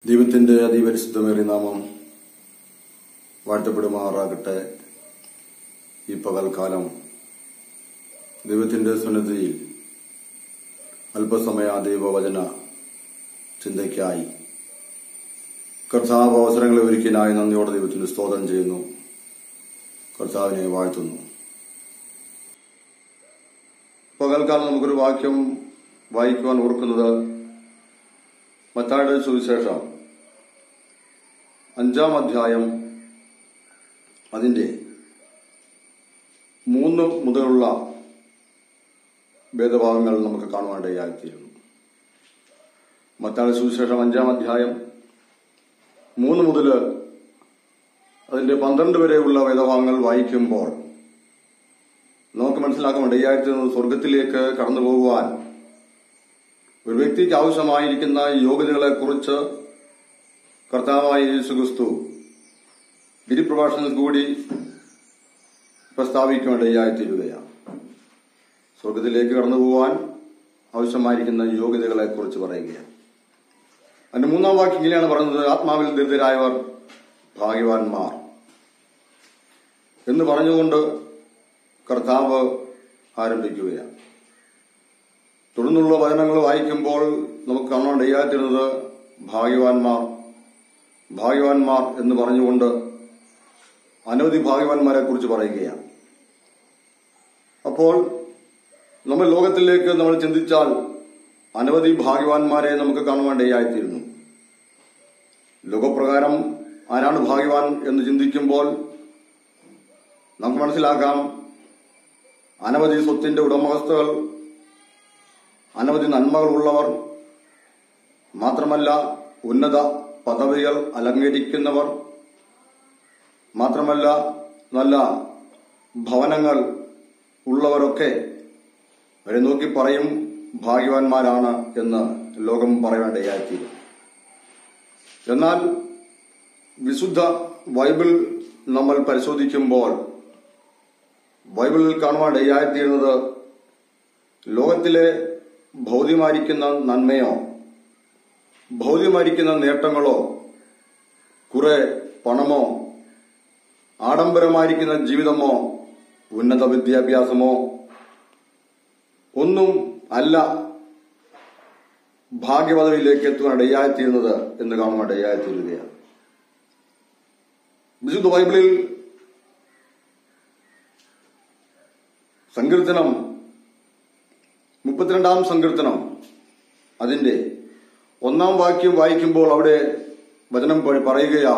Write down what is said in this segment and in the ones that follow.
ദൈവത്തിന്റെ അതിപരിശുദ്ധമേറിയ നാമം വാഴ്ത്തപ്പെടുമാറാകട്ടെ ഈ പകൽക്കാലം ദൈവത്തിന്റെ സുന്നതിയിൽ അല്പസമയ ദൈവവചന ചിന്തയ്ക്കായി കർത്താവ് അവസരങ്ങളെ ഒരുക്കിനായി നന്ദിയോടെ ദൈവത്തിന് സ്തോത്രം ചെയ്യുന്നു കർത്താവിനെ വാഴ്ത്തുന്നു പകൽക്കാലം നമുക്കൊരു വാക്യം വായിക്കുവാൻ ഓർക്കുന്നത് മത്തായുടെ സുവിശേഷം അഞ്ചാം അധ്യായം അതിന്റെ മൂന്ന് മുതലുള്ള ഭേദഭാഗങ്ങൾ നമുക്ക് കാണുവാനിടയായിത്തീരുന്നു മത്തായുടെ സുവിശേഷം അഞ്ചാം അധ്യായം മൂന്ന് മുതൽ അതിന്റെ പന്ത്രണ്ട് വരെയുള്ള വേദഭാഗങ്ങൾ വായിക്കുമ്പോൾ നമുക്ക് മനസ്സിലാക്കാൻ ഇടയായിത്തീരുന്നത് സ്വർഗത്തിലേക്ക് കടന്നു പോകുവാൻ ഒരു വ്യക്തിക്ക് ആവശ്യമായിരിക്കുന്ന യോഗ്യതകളെക്കുറിച്ച് കർത്താവായ യേശുക്രിസ്തു ഗിരിപ്രഭാഷണത്തിൽ കൂടി പ്രസ്താവിക്കേണ്ടയായിത്തീരുകയാണ് സ്വർഗത്തിലേക്ക് കടന്നു പോകാൻ ആവശ്യമായിരിക്കുന്ന യോഗ്യതകളെക്കുറിച്ച് പറയുകയാണ് അതിന്റെ മൂന്നാം വാക്യം ഇങ്ങനെയാണ് പറയുന്നത് ആത്മാവിൽ ദരിദ്രരായവർ ഭാഗ്യവാന്മാർ എന്ന് പറഞ്ഞുകൊണ്ട് കർത്താവ് ആരംഭിക്കുകയാണ് തുടർന്നുള്ള വചനങ്ങൾ വായിക്കുമ്പോൾ നമുക്ക് കാണാൻ ഇടയാറ്റിരുന്നത് ഭാഗ്യവാന്മാർ ഭാഗ്യവാന്മാർ എന്ന് പറഞ്ഞുകൊണ്ട് അനവധി ഭാഗ്യവാന്മാരെ കുറിച്ച് പറയുകയാണ് അപ്പോൾ നമ്മൾ ലോകത്തിലേക്ക് നമ്മൾ ചിന്തിച്ചാൽ അനവധി ഭാഗ്യവാന്മാരെ നമുക്ക് കാണുവാൻ ഇടയായിത്തീരുന്നു ലോകപ്രകാരം ആരാണ് ഭാഗ്യവാൻ എന്ന് ചിന്തിക്കുമ്പോൾ നമുക്ക് മനസ്സിലാക്കാം അനവധി സ്വത്തിന്റെ ഉടമസ്ഥകൾ അനവധി നന്മകളുള്ളവർ മാത്രമല്ല ഉന്നത പദവികൾ അലങ്കരിക്കുന്നവർ മാത്രമല്ല നല്ല ഭവനങ്ങൾ ഉള്ളവരൊക്കെ അവരെ നോക്കി പറയും ഭാഗ്യവാന്മാരാണ് എന്ന് ലോകം പറയേണ്ടയായിത്തീരും എന്നാൽ വിശുദ്ധ ബൈബിൾ നമ്മൾ പരിശോധിക്കുമ്പോൾ ബൈബിളിൽ കാണുവാൻ ഇടയായിത്തീരുന്നത് ലോകത്തിലെ ഭൗതികമായിരിക്കുന്ന നന്മയോ ഭൗതികമായിരിക്കുന്ന നേട്ടങ്ങളോ കുറെ പണമോ ആഡംബരമായിരിക്കുന്ന ജീവിതമോ ഉന്നത വിദ്യാഭ്യാസമോ ഒന്നും അല്ല ഭാഗ്യപദവിയിലേക്ക് എത്തുവാൻ ഇടയായിത്തീരുന്നത് എന്ന് കാണുവാൻ ഇടയായിത്തീരുകയാണ് വിശുദ്ധ ബൈബിളിൽ സങ്കീർത്തനം മുപ്പത്തിരണ്ടാം സങ്കീർത്തനം അതിന്റെ ഒന്നാം വാക്യം വായിക്കുമ്പോൾ അവിടെ വചനം പറയുകയാ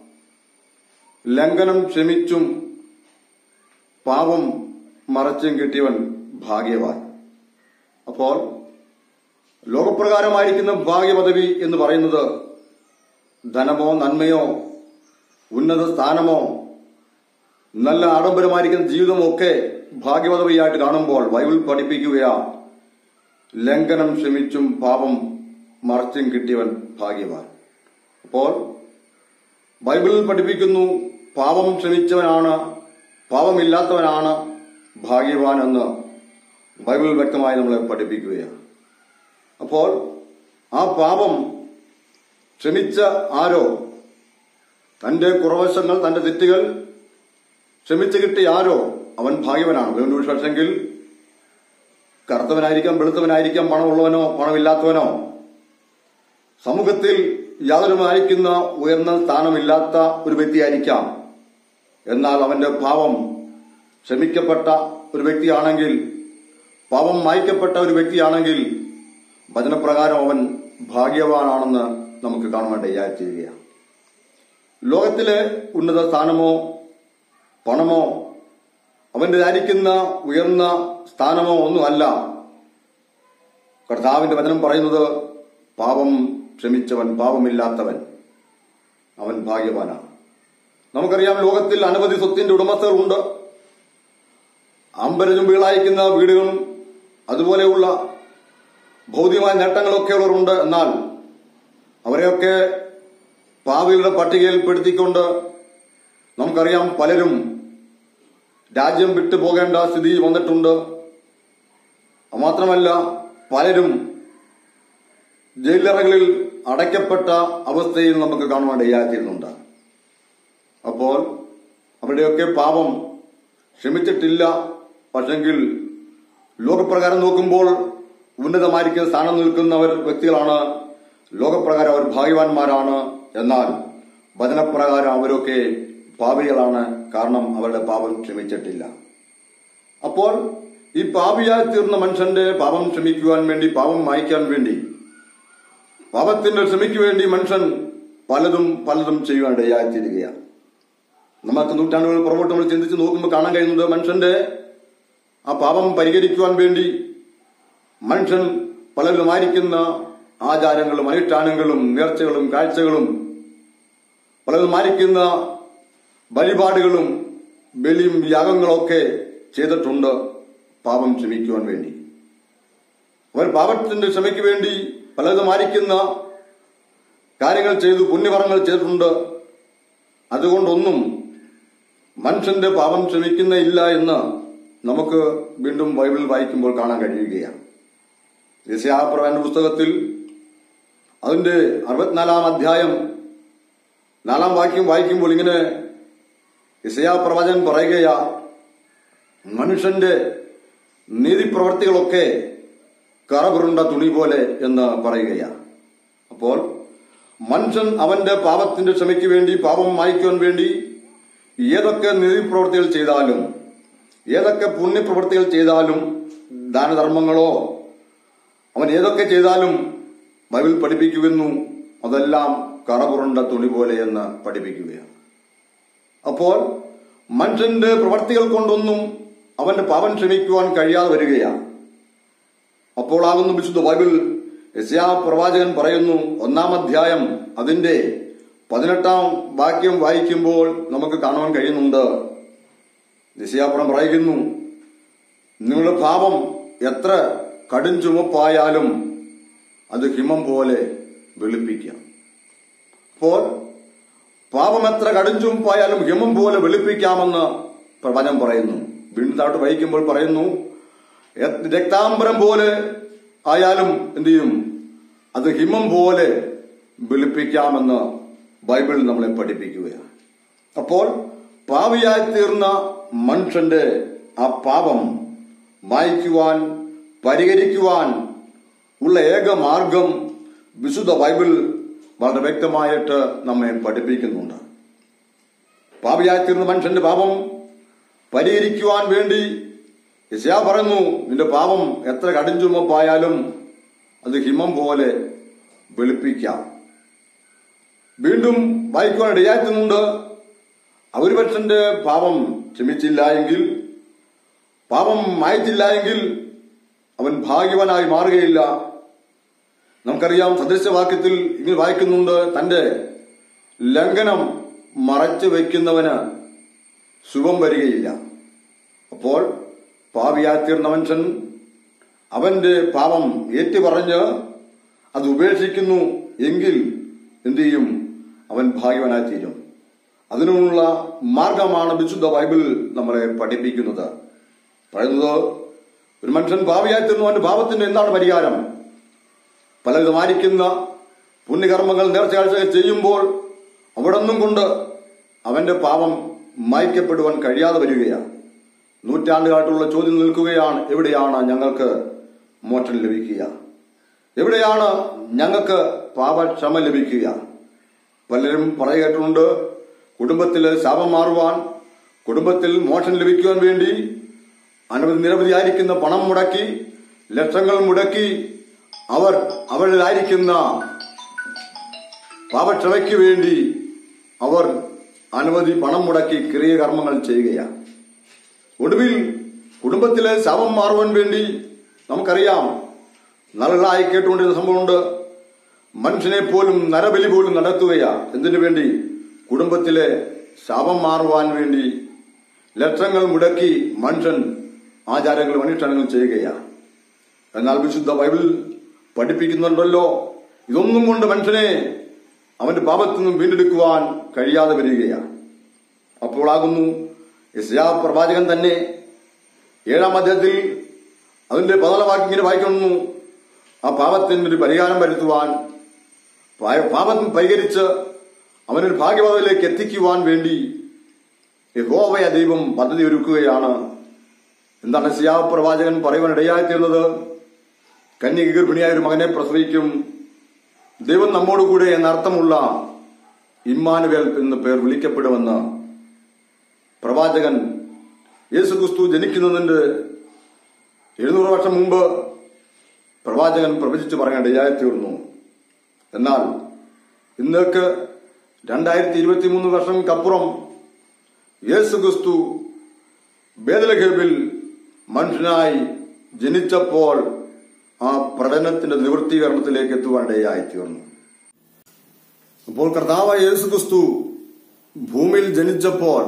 ലംഘനം ക്ഷമിച്ചും പാപം മറച്ചും കിട്ടിയവൻ ഭാഗ്യവാൻ അപ്പോൾ ലോകപ്രകാരമായിരിക്കുന്ന ഭാഗ്യപദവി എന്ന് പറയുന്നത് ധനമോ നന്മയോ ഉന്നത സ്ഥാനമോ നല്ല ആഡംബരമായിരിക്കുന്ന ജീവിതമോ ഒക്കെ ഭാഗ്യപദവിയായിട്ട് കാണുമ്പോൾ ബൈബിൾ പഠിപ്പിക്കുകയാ ലംഘനം ക്ഷമിച്ചും പാപം മറച്ചും കിട്ടിയവൻ ഭാഗ്യവാൻ അപ്പോൾ ബൈബിളിൽ പഠിപ്പിക്കുന്നു പാപം ക്ഷമിച്ചവനാണ് പാപമില്ലാത്തവനാണ് ഭാഗ്യവാൻ എന്ന് ബൈബിൾ വ്യക്തമായി നമ്മളെ പഠിപ്പിക്കുകയാണ് അപ്പോൾ ആ പാപം ക്ഷമിച്ച ആരോ തന്റെ കുറവശങ്ങൾ തന്റെ തെറ്റുകൾ ക്ഷമിച്ചു കിട്ടിയ ആരോ അവൻ ഭാഗ്യവനാണ് വേണ്ടു പക്ഷെങ്കിൽ കറുത്തവനായിരിക്കാം വെളുത്തവനായിരിക്കാം പണമുള്ളവനോ പണമില്ലാത്തവനോ സമൂഹത്തിൽ യാതൊരു അയക്കുന്ന ഉയർന്ന സ്ഥാനമില്ലാത്ത ഒരു വ്യക്തിയായിരിക്കാം എന്നാൽ അവന്റെ ഭാവം ക്ഷമിക്കപ്പെട്ട ഒരു വ്യക്തിയാണെങ്കിൽ പാപം മായ്ക്കപ്പെട്ട ഒരു വ്യക്തിയാണെങ്കിൽ വചനപ്രകാരം അവൻ ഭാഗ്യവാനാണെന്ന് നമുക്ക് കാണുവാൻ ചെയ്യുകയാണ് ലോകത്തിലെ ഉന്നത സ്ഥാനമോ പണമോ അവന്റേതായിരിക്കുന്ന ഉയർന്ന സ്ഥാനമോ ഒന്നുമല്ല കർത്താവിന്റെ വചനം പറയുന്നത് പാപം ക്ഷമിച്ചവൻ പാപമില്ലാത്തവൻ അവൻ ഭാഗ്യവാനാണ് നമുക്കറിയാം ലോകത്തിൽ അനവധി സ്വത്തിന്റെ ഉടമസ്ഥകളുണ്ട് അമ്പരചുംബികളായിരിക്കുന്ന വീടുകളും അതുപോലെയുള്ള ഭൗതികമായ നേട്ടങ്ങളൊക്കെ ഉള്ളവരുണ്ട് എന്നാൽ അവരെയൊക്കെ പാവികളുടെ പട്ടികയിൽ പെടുത്തിക്കൊണ്ട് നമുക്കറിയാം പലരും രാജ്യം വിട്ടു പോകേണ്ട സ്ഥിതി വന്നിട്ടുണ്ട് മാത്രമല്ല പലരും ജയിലറകളിൽ അടയ്ക്കപ്പെട്ട അവസ്ഥയിൽ നമുക്ക് കാണുവാൻ ഇടയാക്കിയിരുന്നുണ്ട് അപ്പോൾ അവരുടെയൊക്കെ പാപം ക്ഷമിച്ചിട്ടില്ല പക്ഷെങ്കിൽ ലോകപ്രകാരം നോക്കുമ്പോൾ ഉന്നതമായിരിക്കുന്ന സ്ഥാനം നിൽക്കുന്നവർ വ്യക്തികളാണ് ലോകപ്രകാരം അവർ ഭാഗ്യവാന്മാരാണ് എന്നാൽ വചനപ്രകാരം അവരൊക്കെ പാപികളാണ് കാരണം അവരുടെ പാപം ക്ഷമിച്ചിട്ടില്ല അപ്പോൾ ഈ പാപിയായി തീർന്ന മനുഷ്യന്റെ പാപം ക്ഷമിക്കുവാൻ വേണ്ടി പാപം മായ്ക്കാൻ വേണ്ടി പാപത്തിന്റെ ക്ഷമിക്ക് വേണ്ടി മനുഷ്യൻ പലതും പലതും ചെയ്യുവാൻ ഇടയായിത്തീരുകയാണ് നമുക്ക് നൂറ്റാണ്ടുകൾ പുറകോട്ട് നമ്മൾ ചിന്തിച്ച് നോക്കുമ്പോൾ കാണാൻ കഴിയുന്നത് മനുഷ്യന്റെ ആ പാപം പരിഹരിക്കുവാൻ വേണ്ടി മനുഷ്യൻ പലവിധമായിരിക്കുന്ന ആചാരങ്ങളും അനുഷ്ഠാനങ്ങളും നേർച്ചകളും കാഴ്ചകളും പലവിധമായിരിക്കുന്ന വഴിപാടുകളും ബലിയും യാഗങ്ങളൊക്കെ ചെയ്തിട്ടുണ്ട് പാപം ക്ഷമിക്കുവാൻ വേണ്ടി അവർ പാപത്തിന്റെ ക്ഷമയ്ക്ക് വേണ്ടി പലവിധമായിരിക്കുന്ന കാര്യങ്ങൾ ചെയ്തു പുണ്യകർമ്മങ്ങൾ ചെയ്തിട്ടുണ്ട് അതുകൊണ്ടൊന്നും മനുഷ്യന്റെ പാപം ക്ഷമിക്കുന്ന ഇല്ല എന്ന് നമുക്ക് വീണ്ടും ബൈബിൾ വായിക്കുമ്പോൾ കാണാൻ കഴിയുകയാണ് യശയാപ്രവന്റെ പുസ്തകത്തിൽ അതിന്റെ അറുപത്തിനാലാം അധ്യായം നാലാം വാക്യം വായിക്കുമ്പോൾ ഇങ്ങനെ യശയാ പ്രവചൻ പറയുകയാ മനുഷ്യന്റെ നീതിപ്രവർത്തികളൊക്കെ കറപുരുണ്ട തുണി പോലെ എന്ന് പറയുകയാ അപ്പോൾ മനുഷ്യൻ അവന്റെ പാപത്തിന്റെ ക്ഷമയ്ക്ക് വേണ്ടി പാപം മായ്ക്കുവാൻ വേണ്ടി ഏതൊക്കെ നീതിപ്രവൃത്തികൾ ചെയ്താലും ഏതൊക്കെ പുണ്യപ്രവൃത്തികൾ ചെയ്താലും ദാനധർമ്മങ്ങളോ അവൻ ഏതൊക്കെ ചെയ്താലും ബൈബിൾ പഠിപ്പിക്കുന്നു അതെല്ലാം കറപുറണ്ട തുണി പോലെ എന്ന് പഠിപ്പിക്കുകയാണ് അപ്പോൾ മനുഷ്യന്റെ പ്രവർത്തികൾ കൊണ്ടൊന്നും അവന്റെ പാപം ക്ഷമിക്കുവാൻ കഴിയാതെ വരികയാണ് അപ്പോൾ ആകുന്നു വിശുദ്ധ ബൈബിൾ യശയാ പ്രവാചകൻ പറയുന്നു ഒന്നാം അധ്യായം അതിന്റെ പതിനെട്ടാം വാക്യം വായിക്കുമ്പോൾ നമുക്ക് കാണുവാൻ കഴിയുന്നുണ്ട് യശയാപുരം പറയുന്നു നിങ്ങളുടെ പാപം എത്ര കടും ചുമപ്പായാലും അത് ഹിമം പോലെ വെളുപ്പിക്കാം അപ്പോൾ പാപം എത്ര കടും ചുമപ്പായാലും ഹിമം പോലെ വെളുപ്പിക്കാമെന്ന് പ്രവചനം പറയുന്നു വീണ്ടും താട്ട് വഹിക്കുമ്പോൾ പറയുന്നു എ- രക്താംബരം പോലെ ആയാലും എന്ത് ചെയ്യും അത് ഹിമം പോലെ വെളുപ്പിക്കാമെന്ന് ബൈബിൾ നമ്മളെ പഠിപ്പിക്കുകയാണ് അപ്പോൾ പാവിയായി തീർന്ന മനുഷ്യന്റെ ആ പാപം മായ്ക്കുവാൻ പരിഹരിക്കുവാൻ ഉള്ള ഏക മാർഗം വിശുദ്ധ ബൈബിൾ വളരെ വ്യക്തമായിട്ട് നമ്മെ പഠിപ്പിക്കുന്നുണ്ട് പാപിയായി തീർന്ന മനുഷ്യന്റെ പാപം പരിഹരിക്കുവാൻ വേണ്ടി യശയാ പറയുന്നു നിന്റെ പാപം എത്ര കടിഞ്ചുമപ്പായാലും അത് ഹിമം പോലെ വെളുപ്പിക്കാം വീണ്ടും വായിക്കുവാൻ ഇടയാക്കുന്നുണ്ട് ഒരു മനുഷ്യന്റെ പാപം ക്ഷമിച്ചില്ല എങ്കിൽ പാപം മായത്തില്ല എങ്കിൽ അവൻ ഭാഗ്യവാനായി മാറുകയില്ല നമുക്കറിയാം സദൃശവാക്യത്തിൽ ഇങ്ങനെ വായിക്കുന്നുണ്ട് തന്റെ ലംഘനം മറച്ചു വയ്ക്കുന്നവന് ശുഭം വരികയില്ല അപ്പോൾ പാപിയാത്തീർന്ന മനുഷ്യൻ അവന്റെ പാപം ഏറ്റുപറഞ്ഞ് അത് ഉപേക്ഷിക്കുന്നു എങ്കിൽ എന്തു ചെയ്യും അവൻ ഭാഗ്യവനായി തീരും അതിനുള്ള മാർഗമാണ് വിശുദ്ധ ബൈബിൾ നമ്മളെ പഠിപ്പിക്കുന്നത് പറയുന്നത് ഒരു മനുഷ്യൻ ഭാവിയായി തീർന്നു അവന്റെ പാപത്തിന്റെ എന്താണ് പരിഹാരം പലവിധമായിരിക്കുന്ന പുണ്യകർമ്മങ്ങൾ നേർച്ചയാഴ്ചകൾ ചെയ്യുമ്പോൾ അവിടെ നിന്നും കൊണ്ട് അവന്റെ പാപം മായ്ക്കപ്പെടുവാൻ കഴിയാതെ വരികയാണ് നൂറ്റാണ്ടുകാട്ടുള്ള ചോദ്യം നിൽക്കുകയാണ് എവിടെയാണ് ഞങ്ങൾക്ക് മോചനം ലഭിക്കുക എവിടെയാണ് ഞങ്ങൾക്ക് പാപക്ഷമ ലഭിക്കുക പലരും പറയുകേട്ടുണ്ട് കുടുംബത്തിലെ ശാപം മാറുവാൻ കുടുംബത്തിൽ മോചനം ലഭിക്കുവാൻ വേണ്ടി അനവധി നിരവധിയായിരിക്കുന്ന പണം മുടക്കി ലക്ഷങ്ങൾ മുടക്കി അവർ അവരിലായിരിക്കുന്ന പാപക്ഷമയ്ക്ക് വേണ്ടി അവർ അനവധി പണം മുടക്കി ക്രിയകർമ്മങ്ങൾ ചെയ്യുകയാണ് ഒടുവിൽ കുടുംബത്തിലെ ശവം മാറുവാൻ വേണ്ടി നമുക്കറിയാം നല്ലതായി കേട്ടുകൊണ്ടിരുന്ന സംഭവമുണ്ട് മനുഷ്യനെ പോലും നരബലി പോലും നടത്തുകയാ എന്തിനു വേണ്ടി കുടുംബത്തിലെ ശാപം മാറുവാൻ വേണ്ടി ലക്ഷങ്ങൾ മുടക്കി മനുഷ്യൻ ആചാരങ്ങളും അനുഷ്ഠാനങ്ങളും ചെയ്യുകയാ എന്നാൽ വിശുദ്ധ ബൈബിൾ പഠിപ്പിക്കുന്നുണ്ടല്ലോ ഇതൊന്നും കൊണ്ട് മനുഷ്യനെ അവന്റെ പാപത്തിൽ നിന്നും വീണ്ടെടുക്കുവാൻ കഴിയാതെ വരികയാണ് അപ്പോളാകുന്നു യസ്യാ പ്രവാചകൻ തന്നെ ഏഴാം അധ്യായത്തിൽ അതിന്റെ പതിനാലാം വാക്യം ഇങ്ങനെ വായിക്കുന്നു ആ പാപത്തിന് ഒരു പരിഹാരം വരുത്തുവാൻ പാ- പാപം പരിഹരിച്ച് അവനൊരു ഭാഗ്യവാദത്തിലേക്ക് എത്തിക്കുവാൻ വേണ്ടി യഹോവയ ദൈവം പദ്ധതി ഒരുക്കുകയാണ് എന്താണ് സിയാവ് പ്രവാചകൻ പറയുവാൻ ഇടയായിത്തീർന്നത് കന്യക ഗർഭിണിയായ ഒരു മകനെ പ്രസവിക്കും ദൈവം നമ്മോടുകൂടെ എന്നർത്ഥമുള്ള ഇമ്മാനുവേൽ എന്ന് പേർ വിളിക്കപ്പെടുമെന്ന് പ്രവാചകൻ യേസുക്രിസ്തു ജനിക്കുന്നതിന്റെ എഴുന്നൂറ് വർഷം മുമ്പ് പ്രവാചകൻ പ്രവചിച്ചു പറയാൻ ഇടയായിത്തീർന്നു എന്നാൽ ഇന്നേക്ക് രണ്ടായിരത്തി ഇരുപത്തി മൂന്ന് വർഷങ്ങൾക്കപ്പുറം യേസുക്രിസ്തു ബേദലഹേബിൽ മനുഷ്യനായി ജനിച്ചപ്പോൾ ആ പ്രകടനത്തിന്റെ നിവൃത്തീകരണത്തിലേക്ക് എത്തുവാൻ ഇടയായിത്തീർന്നു അപ്പോൾ കർത്താവ് യേസുക്രിസ്തു ഭൂമിയിൽ ജനിച്ചപ്പോൾ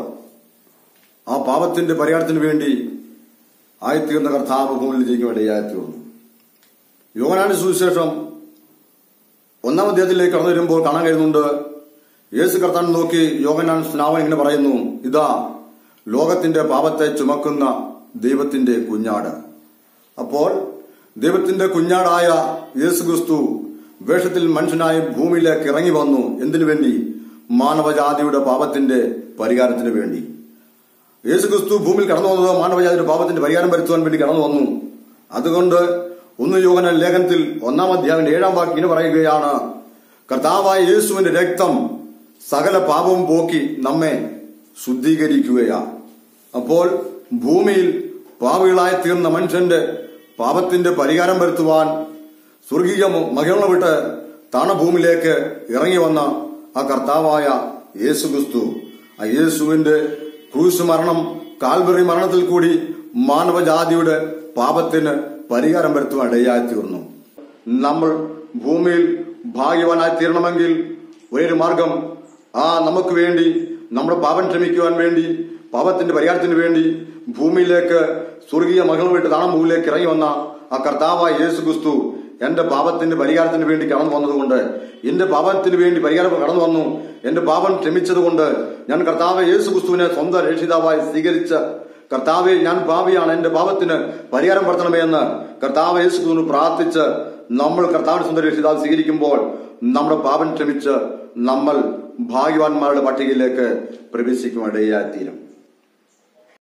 ആ പാപത്തിന്റെ പരിഹാരത്തിന് വേണ്ടി ആയിത്തീർന്ന കർത്താവ് ഭൂമിയിൽ ജയിക്കാൻ ഇടയായിത്തീർന്നു യോഗനാന്റെ സുവിശേഷം ഒന്നാം അധ്യായത്തിലേക്ക് കടന്നു വരുമ്പോൾ കാണാൻ കഴിയുന്നുണ്ട് യേശു കർത്താൻ നോക്കി യോഗനാൻ സ്നാവൻ ഇങ്ങനെ പറയുന്നു ഇതാ ലോകത്തിന്റെ പാപത്തെ ചുമക്കുന്ന ദൈവത്തിന്റെ കുഞ്ഞാട് അപ്പോൾ ദൈവത്തിന്റെ കുഞ്ഞാടായ യേശു ക്രിസ്തു വേഷത്തിൽ മനുഷ്യനായി ഭൂമിയിലേക്ക് ഇറങ്ങി വന്നു എന്തിനു വേണ്ടി മാനവജാതിയുടെ പാപത്തിന്റെ പരിഹാരത്തിന് വേണ്ടി യേശു ക്രിസ്തു ഭൂമിയിൽ കടന്നു വന്നത് മാനവജാതിയുടെ പാപത്തിന്റെ പരിഹാരം വരുത്തുവാൻ വേണ്ടി കടന്നു വന്നു അതുകൊണ്ട് ഒന്ന് യോഗന ലേഖനത്തിൽ ഒന്നാം അധ്യായത്തിന്റെ ഏഴാം വാക്ക് ഇങ്ങനെ പറയുകയാണ് കർത്താവായ യേശുവിന്റെ രക്തം സകല പാപവും പോക്കി നമ്മെ ശുദ്ധീകരിക്കുകയാ അപ്പോൾ ഭൂമിയിൽ പാവികളായി തീർന്ന മനുഷ്യന്റെ പാപത്തിന്റെ പരിഹാരം വരുത്തുവാൻ സ്വർഗീയ മഹിള വിട്ട് താണഭൂമിയിലേക്ക് ഇറങ്ങി വന്ന ആ കർത്താവായ യേശു ക്രിസ്തു ആ യേശുവിന്റെ ക്രൂശ് മരണം കാൽവറി മരണത്തിൽ കൂടി മാനവജാതിയുടെ പാപത്തിന് പരിഹാരം വരുത്തുവാൻ ഇടയായി തീർന്നു നമ്മൾ ഭൂമിയിൽ ഭാഗ്യവാനായി തീരണമെങ്കിൽ ഒരേ മാർഗം ആ നമുക്ക് വേണ്ടി നമ്മുടെ പാപം ക്ഷമിക്കുവാൻ വേണ്ടി പാപത്തിന്റെ പരിഹാരത്തിന് വേണ്ടി ഭൂമിയിലേക്ക് സ്വർഗീയ മകൾ വിട്ട് താണം ഭൂമിയിലേക്ക് ഇറങ്ങി വന്ന ആ കർത്താവായ യേശു ക്രിസ്തു എന്റെ പാപത്തിന്റെ പരിഹാരത്തിന് വേണ്ടി കടന്നു വന്നതുകൊണ്ട് എന്റെ പാപത്തിന് വേണ്ടി പരിഹാരം കടന്നു വന്നു എന്റെ പാപം ക്ഷമിച്ചതുകൊണ്ട് ഞാൻ കർത്താവ് യേശു ക്രിസ്തുവിനെ സ്വന്തം രക്ഷിതാവായി സ്വീകരിച്ച് കർത്താവെ ഞാൻ പാപിയാണ് എന്റെ പാപത്തിന് പരിഹാരം പെടുത്തണമേ എന്ന് കർത്താവ് യേശു ക്രിസ്തുവിന് പ്രാർത്ഥിച്ച് നമ്മൾ കർത്താവിന്റെ സ്വന്തം രക്ഷിതാവ് സ്വീകരിക്കുമ്പോൾ നമ്മുടെ പാപം ക്ഷമിച്ച് നമ്മൾ ഭാഗ്യവാന്മാരുടെ പട്ടികയിലേക്ക് പ്രവേശിക്കുവാൻ ഇടയായിത്തീരും